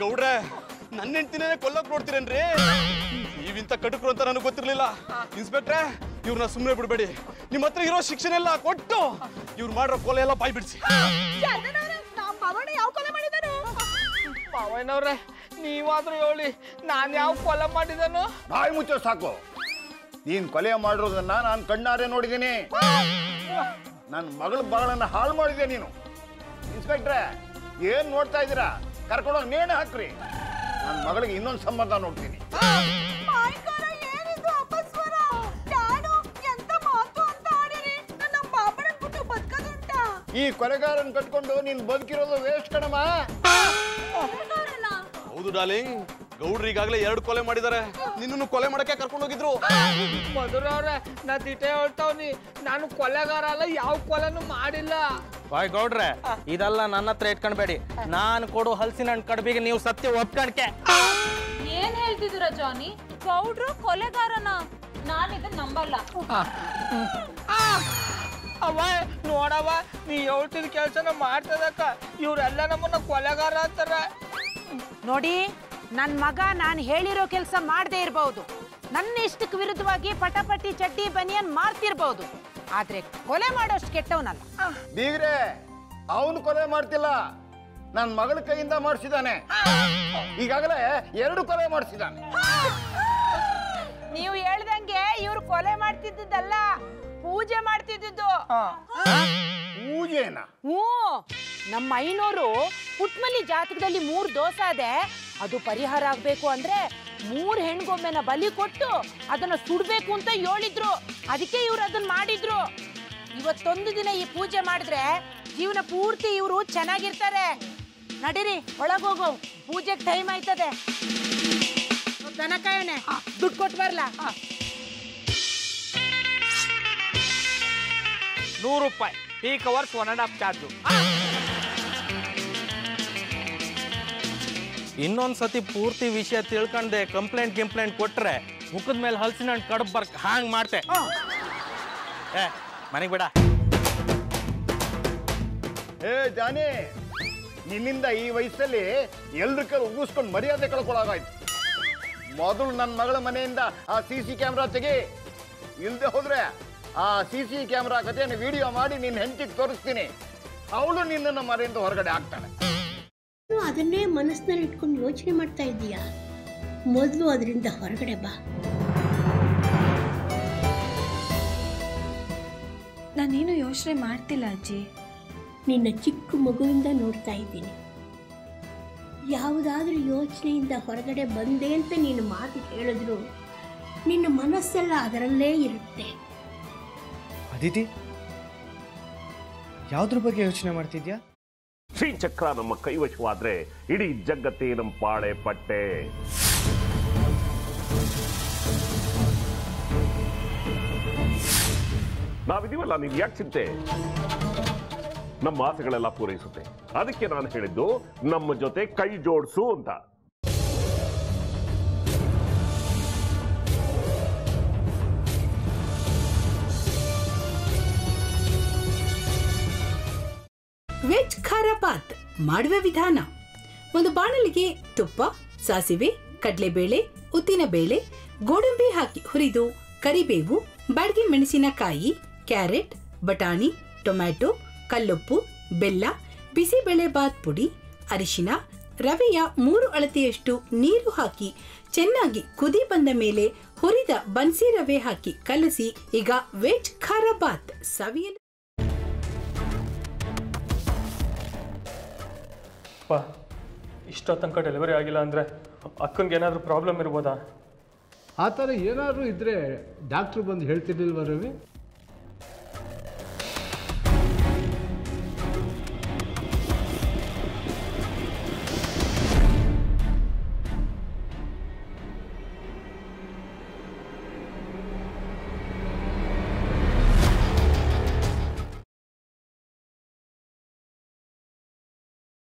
ಗೌಡ್ರೆ ನನ್ನ ಹೆಂಡ್ತಿನೇ ಕೊಲ್ಲಕ್ ನೋಡ್ತೀರೇನ್ರಿ ನೀವಿಂತ ಕಟುಕರು ಅಂತ ನನಗೆ ಗೊತ್ತಿರ್ಲಿಲ್ಲ ಇನ್ಸ್ಪೆಕ್ಟ್ರೆ ಇವ್ರನ್ನ ಸುಮ್ಮನೆ ಬಿಡಬೇಡಿ ನಿಮ್ಮ ಹತ್ರ ಇರೋ ಶಿಕ್ಷಣ ಎಲ್ಲ ಕೊಟ್ಟು ಇವ್ರು ಮಾಡಿರೋ ಕೊಲೆ ಎಲ್ಲ ಬಾಯ್ ಬಿಡಿಸಿ ನಮ್ಮ ಪವನ ಯಾವ ಕೊಲೆ ಮಾಡಿದಾನು ಮಾವಯ್ಯನವ್ರೆ ನೀವಾದ್ರೂ ಹೇಳಿ ನಾನು ಯಾವ ಕೊಲೆ ಮಾಡಿದನು ಬಾಯಿ ಮುಚ್ಚೋ ಸಾಕು ನೀನ್ ಕೊಲೆ ಮಾಡಿರೋದನ್ನ ನಾನು ಕಣ್ಣಾರೆ ನೋಡಿದ್ದೀನಿ ನನ್ನ ಮಗಳ ಮಗಳನ್ನ ಹಾಳು ಮಾಡಿದೆ ನೀನು ಇನ್ಸ್ಪೆಕ್ಟ್ರೆ ಏನ್ ನೋಡ್ತಾ ಇದ್ದೀರಾ ಕರ್ಕೊಂಡೋಗಿ ನೇಣು ಹಾಕ್ರಿ ನನ್ನ ಮಗಳಿಗೆ ಇನ್ನೊಂದು ಸಂಬಂಧ ನೋಡ್ತೀನಿ ಮಾಯ್ಕಾರ ಏನಿದು ಅಪಸ್ವರ ನಾನು ಎಂತ ಮಾತು ಅಂತ ಆಡಿರಿ ನನ್ನ ಪಾಪನ ಬಿಟ್ಟು ಬದುಕದುಂಟ ಈ ಕೊಲೆಗಾರನ್ ಕಟ್ಕೊಂಡು ನೀನ್ ಬದುಕಿರೋದು ವೇಸ್ಟ್ ಕಣಮ್ಮ ಹೌದು ಡಾರ್ಲಿಂಗ್ ಗೌಡ್ರು ಈಗಾಗಲೇ ಎರಡು ಕೊಲೆ ಮಾಡಿದ್ದಾರೆ ನಿನ್ನನ್ನು ಕೊಲೆ ಮಾಡಕ್ಕೆ ಕರ್ಕೊಂಡು ಹೋಗಿದ್ರು ಮಧುರವ್ರೆ ನಾ ದಿಟೆ ಹೇಳ್ತಾವ್ನಿ ನಾನು ಕೊಲೆಗಾರ ಅಲ್ಲ ಯಾವ ಕೊಲೆನೂ ಮಾಡಿಲ್ಲ ಬಾಯ್ ಗೌಡ್ರೆ ಇದೆಲ್ಲ ನನ್ನ ಹತ್ರ ಇಟ್ಕೊಂಡ್ಬೇಡಿ ನಾನು ಕೊಡು ಹಲಸಿನ ಹಣ್ಣು ಕಡ್ಬಿಗೆ ನೀವು ಸತ್ಯ ಒಪ್ಕಣ್ಕೆ ಏನ್ ಹೇಳ್ತಿದ್ದೀರಾ ಜಾನಿ ಗೌಡ್ರು ಕೊಲೆಗಾರನ ನಾನು ಇದನ್ನ ನಂಬಲ್ಲ ಅವ ನೋಡವ ನೀ ಹೇಳ್ತಿದ್ ಕೆಲ್ಸನ ಮಾಡ್ತದಕ್ಕ ಇವ್ರೆಲ್ಲ ನಮ್ಮನ್ನ ಕೊಲೆಗಾರ ಅಂತಾರ ನೋಡಿ ನನ್ನ ಮಗ ನಾನು ಹೇಳಿರೋ ಕೆಲಸ ಮಾಡದೇ ಇರಬಹುದು ನನ್ನ ಇಷ್ಟಕ್ಕೆ ವಿರುದ್ಧವಾಗಿ ಪಟಾಪಟಿ ಚಡ್ಡಿ ಬನಿಯನ್ ಮಾಡ್ತಿರ್ಬಹುದು ಆದ್ರೆ ಕೊಲೆ ಮಾಡೋಷ್ಟು ಕೆಟ್ಟವನಲ್ಲ ಬೀಗ್ರೆ ಅವನು ಕೊಲೆ ಮಾಡ್ತಿಲ್ಲ ನನ್ನ ಮಗಳ ಕೈಯಿಂದ ಮಾಡಿಸಿದಾನೆ ಈಗಾಗಲೇ ಎರಡು ಕೊಲೆ ಮಾಡಿಸಿದಾನೆ ನೀವು ಹೇಳ್ದಂಗೆ ಇವ್ರು ಕೊಲೆ ಮಾಡ್ತಿದ್ದಲ್ಲ ಪೂಜೆ ಮಾಡ್ತಿದ್ದು ಪೂಜೆನ ಹ್ಞೂ ನಮ್ಮ ಐನೋರು ಪುಟ್ಮಲ್ಲಿ ಜಾತಕದಲ್ಲಿ ಮೂರ್ ದೋಷ ಇದೆ ಅದು ಪರಿಹಾರ ಆಗ್ಬೇಕು ಅಂದ್ರೆ ಮೂರ್ ಹೆಣ್ಗೊಮ್ಮೆನ ಬಲಿ ಕೊಟ್ಟು ಅದನ್ನ ಸುಡ್ಬೇಕು ಅಂತ ಹೇಳಿದ್ರು ಅದಕ್ಕೆ ಇವ್ರು ಅದನ್ನ ಮಾಡಿದ್ರು ಇವತ್ತೊಂದು ದಿನ ಈ ಪೂಜೆ ಮಾಡಿದ್ರೆ ಜೀವನ ಪೂರ್ತಿ ಇವರು ಚೆನ್ನಾಗಿರ್ತಾರೆ ನಡೀರಿ ಒಳಗೋಗು ಪೂಜೆಗೆ ಟೈಮ್ ಆಯ್ತದೆ ದನ ಕಾಯೋಣ ದುಡ್ಡು ಕೊಟ್ಟು ಬರ್ಲಾ ನೂರು ರೂಪಾಯಿ peak hours one and half charge ಇನ್ನೊಂದ್ ಸತಿ ಪೂರ್ತಿ ವಿಷಯ ತಿಳ್ಕೊಂಡೆ ಕಂಪ್ಲೇಂಟ್ ಗಿಂಪ್ಲೇಂಟ್ ಕೊಟ್ರೆ ಮುಖದ ಮೇಲೆ ಹಲಸಿನ ಹಣ್ಣು ಕಡಬ್ ಬರ್ಕ್ ಹಾಂಗ್ ಮಾಡ್ತೆ ಏ ಮನೆಗೆ ಬಿಡ ಏ ಜಾನಿ ನಿನ್ನಿಂದ ಈ ವಯಸ್ಸಲ್ಲಿ ಎಲ್ರ ಕೈ ಉಗಿಸ್ಕೊಂಡು ಮರ್ಯಾದೆ ಕಳ್ಕೊಳ್ಳಾಗಾಯ್ತು ಮೊದಲು ನನ್ನ ಮಗಳ ಮನೆಯಿಂದ ಆ ಸಿ ಸಿ ಕ್ಯಾಮ್ರಾ ತೆಗಿ ಇಲ್ದೆ ಹೋದ್ರೆ ಆ ಸಿ ಸಿ ಕ್ಯಾಮ್ರಾ ಕಥೆಯನ್ನು ವಿಡಿಯೋ ಮಾಡಿ ನಿನ್ನ ಹೆಂಡತಿಗೆ ತೋರಿಸ್ತೀನಿ ಅವಳು ನಿನ್ನನ್ನು ಮನೆಯಿಂದ ಹೊರಗಡೆ ಹಾಕ್ತಾಳೆ ನೀನು ಅದನ್ನೇ ಮನಸ್ಸಿನಲ್ಲಿ ಇಟ್ಕೊಂಡು ಯೋಚನೆ ಮಾಡ್ತಾ ಇದ್ದೀಯಾ ಮೊದಲು ಅದರಿಂದ ಹೊರಗಡೆ ಬಾ ನಾನೇನು ಯೋಚನೆ ಮಾಡ್ತಿಲ್ಲ ಅಜ್ಜಿ ನಿನ್ನ ಚಿಕ್ಕ ಮಗುವಿಂದ ನೋಡ್ತಾ ಇದ್ದೀನಿ ಯಾವುದಾದ್ರೂ ಯೋಚನೆಯಿಂದ ಹೊರಗಡೆ ಬಂದೆ ಅಂತ ನೀನು ಮಾತು ಹೇಳಿದ್ರು ನಿನ್ನ ಮನಸ್ಸೆಲ್ಲ ಅದರಲ್ಲೇ ಇರುತ್ತೆ ಅದಿತಿ ಯಾವ್ದ್ರ ಬಗ್ಗೆ ಯೋಚನೆ ಮಾಡ್ತಿದ್ಯಾ ಶ್ರೀಚಕ್ರ ನಮ್ಮ ಕೈವಶವಾದ್ರೆ ಇಡೀ ಜಗತ್ತೇ ನಮ್ಮ ಪಾಳೆ ಪಟ್ಟೆ ನಾವಿದೀವಲ್ಲ ನೀನ್ ಯಾಕೆ ಚಿಂತೆ ನಮ್ಮ ಆಸೆಗಳೆಲ್ಲ ಪೂರೈಸುತ್ತೆ ಅದಕ್ಕೆ ನಾನು ಹೇಳಿದ್ದು ನಮ್ಮ ಜೊತೆ ಕೈ ಜೋಡಿಸು ಅಂತ ವೆಜ್ ಖಾರ ಬಾತ್ ಮಾಡುವ ವಿಧಾನ ಒಂದು ಬಾಣಲಿಗೆ ತುಪ್ಪ ಸಾಸಿವೆ ಕಡಲೆಬೇಳೆ ಉದ್ದಿನಬೇಳೆ ಗೋಡಂಬಿ ಹಾಕಿ ಹುರಿದು ಕರಿಬೇವು ಬಾಡಿಗೆ ಮೆಣಸಿನಕಾಯಿ ಕ್ಯಾರೆಟ್ ಬಟಾಣಿ ಟೊಮ್ಯಾಟೊ ಕಲ್ಲುಪ್ಪು ಬೆಲ್ಲ ಬಿಸಿಬೇಳೆ ಬಾತ್ ಪುಡಿ ಅರಿಶಿನ ರವೆಯ ಮೂರು ಅಳತೆಯಷ್ಟು ನೀರು ಹಾಕಿ ಚೆನ್ನಾಗಿ ಕುದಿ ಬಂದ ಮೇಲೆ ಹುರಿದ ಬನ್ಸಿ ರವೆ ಹಾಕಿ ಕಲಸಿ ಈಗ ವೆಜ್ ಖಾರ ಬಾತ್ ಸವಿಯಲು ಅಪ್ಪ ಇಷ್ಟೋ ತನಕ ಡೆಲಿವರಿ ಆಗಿಲ್ಲ ಅಂದರೆ ಅಕ್ಕಂಗೆ ಏನಾದರೂ ಪ್ರಾಬ್ಲಮ್ ಇರ್ಬೋದಾ ಆ ಥರ ಏನಾದರೂ ಇದ್ದರೆ ಡಾಕ್ಟ್ರು ಬಂದು ಹೇಳ್ತಿರ್ಲಿಲ್ವ ರವಿ